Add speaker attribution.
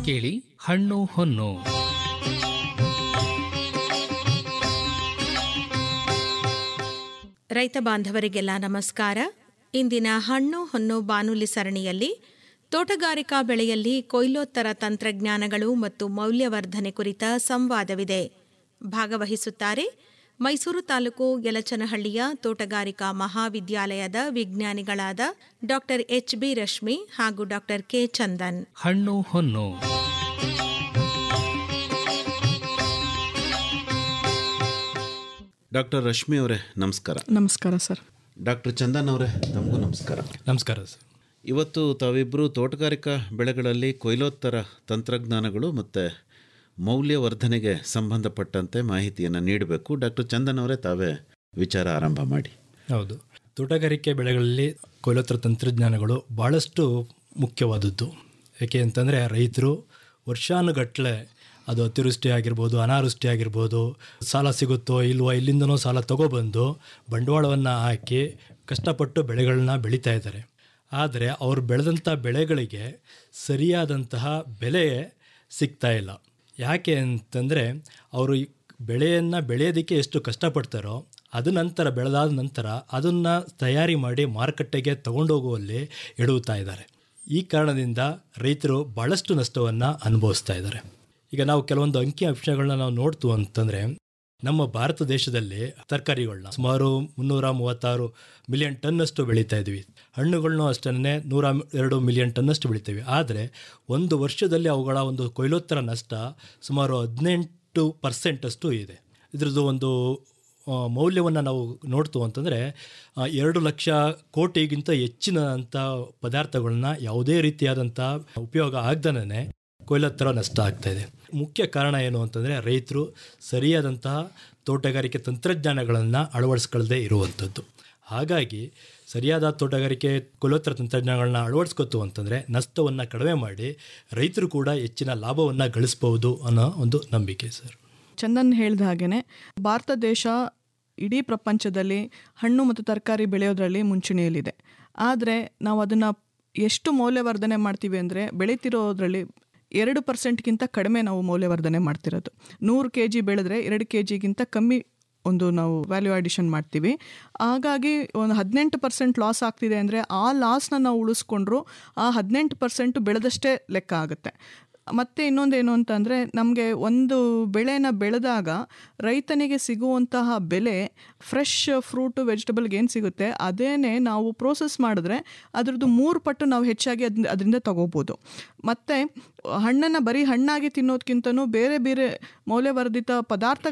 Speaker 1: ಕೇಳಿ ಹಣ್ಣು ಹೊನ್ನು
Speaker 2: ರೈತ ಬಾಂಧವರಿಗೆಲ್ಲ ನಮಸ್ಕಾರ ಇಂದಿನ ಹಣ್ಣು ಹೊನ್ನು ಬಾನುಲಿ ಸರಣಿಯಲ್ಲಿ ತೋಟಗಾರಿಕಾ ಬೆಳೆಯಲ್ಲಿ ಕೊಯ್ಲೋತ್ತರ ತಂತ್ರಜ್ಞಾನಗಳು ಮತ್ತು ಮೌಲ್ಯವರ್ಧನೆ ಕುರಿತ ಸಂವಾದವಿದೆ ಭಾಗವಹಿಸುತ್ತಾರೆ ಮೈಸೂರು ತಾಲೂಕು ಯಲಚನಹಳ್ಳಿಯ ತೋಟಗಾರಿಕಾ ಮಹಾವಿದ್ಯಾಲಯದ ವಿಜ್ಞಾನಿಗಳಾದ ಡಾಕ್ಟರ್ ಎಚ್ ಬಿ ರಶ್ಮಿ ಹಾಗೂ ಡಾಕ್ಟರ್ ಕೆ ಚಂದನ್
Speaker 1: ಹಣ್ಣು ಹೊನ್ನು
Speaker 3: ಡಾಕ್ಟರ್ ರಶ್ಮಿ ಅವರೇ ನಮಸ್ಕಾರ
Speaker 4: ನಮಸ್ಕಾರ ಸರ್
Speaker 3: ಡಾಕ್ಟರ್ ಚಂದನ್ ಅವರೇ ತಮಗೂ ನಮಸ್ಕಾರ
Speaker 5: ನಮಸ್ಕಾರ ಸರ್
Speaker 3: ಇವತ್ತು ತಾವಿಬ್ಬರು ತೋಟಗಾರಿಕಾ ಬೆಳೆಗಳಲ್ಲಿ ಕೊಯ್ಲೋತ್ತರ ತಂತ್ರಜ್ಞಾನಗಳು ಮತ್ತು ಮೌಲ್ಯವರ್ಧನೆಗೆ ಸಂಬಂಧಪಟ್ಟಂತೆ ಮಾಹಿತಿಯನ್ನು ನೀಡಬೇಕು ಡಾಕ್ಟರ್ ಚಂದನ್ ಅವರೇ ತಾವೇ ವಿಚಾರ ಆರಂಭ ಮಾಡಿ
Speaker 5: ಹೌದು ತೋಟಗಾರಿಕೆ ಬೆಳೆಗಳಲ್ಲಿ ಕೊಯ್ಲೋತ್ತರ ತಂತ್ರಜ್ಞಾನಗಳು ಭಾಳಷ್ಟು ಮುಖ್ಯವಾದದ್ದು ಏಕೆ ಅಂತಂದರೆ ರೈತರು ವರ್ಷಾನುಗಟ್ಟಲೆ ಅದು ಅತಿವೃಷ್ಟಿ ಆಗಿರ್ಬೋದು ಅನಾವೃಷ್ಟಿ ಆಗಿರ್ಬೋದು ಸಾಲ ಸಿಗುತ್ತೋ ಇಲ್ವೋ ಇಲ್ಲಿಂದನೋ ಸಾಲ ತಗೊಬಂದು ಬಂಡವಾಳವನ್ನು ಹಾಕಿ ಕಷ್ಟಪಟ್ಟು ಬೆಳೆಗಳನ್ನ ಬೆಳೀತಾ ಇದ್ದಾರೆ ಆದರೆ ಅವ್ರು ಬೆಳೆದಂಥ ಬೆಳೆಗಳಿಗೆ ಸರಿಯಾದಂತಹ ಬೆಲೆ ಸಿಗ್ತಾ ಇಲ್ಲ ಯಾಕೆ ಅಂತಂದರೆ ಅವರು ಈ ಬೆಳೆಯನ್ನು ಬೆಳೆಯೋದಕ್ಕೆ ಎಷ್ಟು ಕಷ್ಟಪಡ್ತಾರೋ ಅದು ನಂತರ ಬೆಳೆದಾದ ನಂತರ ಅದನ್ನು ತಯಾರಿ ಮಾಡಿ ಮಾರುಕಟ್ಟೆಗೆ ತಗೊಂಡೋಗುವಲ್ಲಿ ಎಡುತ್ತಾ ಇದ್ದಾರೆ ಈ ಕಾರಣದಿಂದ ರೈತರು ಭಾಳಷ್ಟು ನಷ್ಟವನ್ನು ಅನುಭವಿಸ್ತಾ ಇದ್ದಾರೆ ಈಗ ನಾವು ಕೆಲವೊಂದು ಅಂಕಿ ಅಂಶಗಳನ್ನ ನಾವು ನೋಡ್ತು ಅಂತಂದರೆ ನಮ್ಮ ಭಾರತ ದೇಶದಲ್ಲಿ ತರಕಾರಿಗಳನ್ನ ಸುಮಾರು ಮುನ್ನೂರ ಮೂವತ್ತಾರು ಮಿಲಿಯನ್ ಟನ್ನಷ್ಟು ಬೆಳೀತಾ ಇದ್ವಿ ಹಣ್ಣುಗಳನ್ನೂ ಅಷ್ಟೇ ನೂರ ಎರಡು ಮಿಲಿಯನ್ ಟನ್ನಷ್ಟು ಬೆಳಿತೀವಿ ಆದರೆ ಒಂದು ವರ್ಷದಲ್ಲಿ ಅವುಗಳ ಒಂದು ಕೊಯ್ಲೋತ್ತರ ನಷ್ಟ ಸುಮಾರು ಹದಿನೆಂಟು ಪರ್ಸೆಂಟಷ್ಟು ಇದೆ ಇದ್ರದ್ದು ಒಂದು ಮೌಲ್ಯವನ್ನು ನಾವು ನೋಡ್ತು ಅಂತಂದರೆ ಎರಡು ಲಕ್ಷ ಕೋಟಿಗಿಂತ ಹೆಚ್ಚಿನ ಅಂಥ ಪದಾರ್ಥಗಳನ್ನ ಯಾವುದೇ ರೀತಿಯಾದಂಥ ಉಪಯೋಗ ಆಗ್ದನೇ ಕೊಯ್ಲತ್ತರ ನಷ್ಟ ಆಗ್ತಾ ಇದೆ ಮುಖ್ಯ ಕಾರಣ ಏನು ಅಂತಂದರೆ ರೈತರು ಸರಿಯಾದಂತಹ ತೋಟಗಾರಿಕೆ ತಂತ್ರಜ್ಞಾನಗಳನ್ನು ಅಳವಡಿಸ್ಕೊಳ್ಳದೆ ಇರುವಂಥದ್ದು ಹಾಗಾಗಿ ಸರಿಯಾದ ತೋಟಗಾರಿಕೆ ಕೊಯ್ಲೋತ್ತರ ತಂತ್ರಜ್ಞಾನಗಳನ್ನ ಅಳವಡಿಸ್ಕೊತು ಅಂತಂದರೆ ನಷ್ಟವನ್ನು ಕಡಿಮೆ ಮಾಡಿ ರೈತರು ಕೂಡ ಹೆಚ್ಚಿನ ಲಾಭವನ್ನು ಗಳಿಸ್ಬೋದು ಅನ್ನೋ ಒಂದು ನಂಬಿಕೆ ಸರ್
Speaker 4: ಚಂದನ್ ಹೇಳ್ದ ಹಾಗೇನೆ ಭಾರತ ದೇಶ ಇಡೀ ಪ್ರಪಂಚದಲ್ಲಿ ಹಣ್ಣು ಮತ್ತು ತರಕಾರಿ ಬೆಳೆಯೋದ್ರಲ್ಲಿ ಮುಂಚೂಣಿಯಲ್ಲಿದೆ ಆದರೆ ನಾವು ಅದನ್ನು ಎಷ್ಟು ಮೌಲ್ಯವರ್ಧನೆ ಮಾಡ್ತೀವಿ ಅಂದರೆ ಬೆಳೀತಿರೋದ್ರಲ್ಲಿ ಎರಡು ಪರ್ಸೆಂಟ್ಗಿಂತ ಕಡಿಮೆ ನಾವು ಮೌಲ್ಯವರ್ಧನೆ ಮಾಡ್ತಿರೋದು ನೂರು ಕೆ ಜಿ ಬೆಳೆದ್ರೆ ಎರಡು ಕೆ ಜಿಗಿಂತ ಕಮ್ಮಿ ಒಂದು ನಾವು ವ್ಯಾಲ್ಯೂ ಅಡಿಷನ್ ಮಾಡ್ತೀವಿ ಹಾಗಾಗಿ ಒಂದು ಹದಿನೆಂಟು ಪರ್ಸೆಂಟ್ ಲಾಸ್ ಆಗ್ತಿದೆ ಅಂದರೆ ಆ ಲಾಸ್ನ ನಾವು ಉಳಿಸ್ಕೊಂಡ್ರು ಆ ಹದಿನೆಂಟು ಪರ್ಸೆಂಟು ಬೆಳೆದಷ್ಟೇ ಲೆಕ್ಕ ಆಗುತ್ತೆ ಮತ್ತು ಇನ್ನೊಂದೇನು ಅಂತಂದರೆ ನಮಗೆ ಒಂದು ಬೆಳೆನ ಬೆಳೆದಾಗ ರೈತನಿಗೆ ಸಿಗುವಂತಹ ಬೆಲೆ ಫ್ರೆಶ್ ಫ್ರೂಟು ವೆಜಿಟಬಲ್ಗೆ ಏನು ಸಿಗುತ್ತೆ ಅದೇನೇ ನಾವು ಪ್ರೋಸೆಸ್ ಮಾಡಿದ್ರೆ ಅದ್ರದ್ದು ಮೂರು ಪಟ್ಟು ನಾವು ಹೆಚ್ಚಾಗಿ ಅದ್ ಅದರಿಂದ ತಗೋಬೋದು ಮತ್ತು ಹಣ್ಣನ್ನು ಬರೀ ಹಣ್ಣಾಗಿ ತಿನ್ನೋದಕ್ಕಿಂತನೂ ಬೇರೆ ಬೇರೆ ಮೌಲ್ಯವರ್ಧಿತ ಪದಾರ್ಥ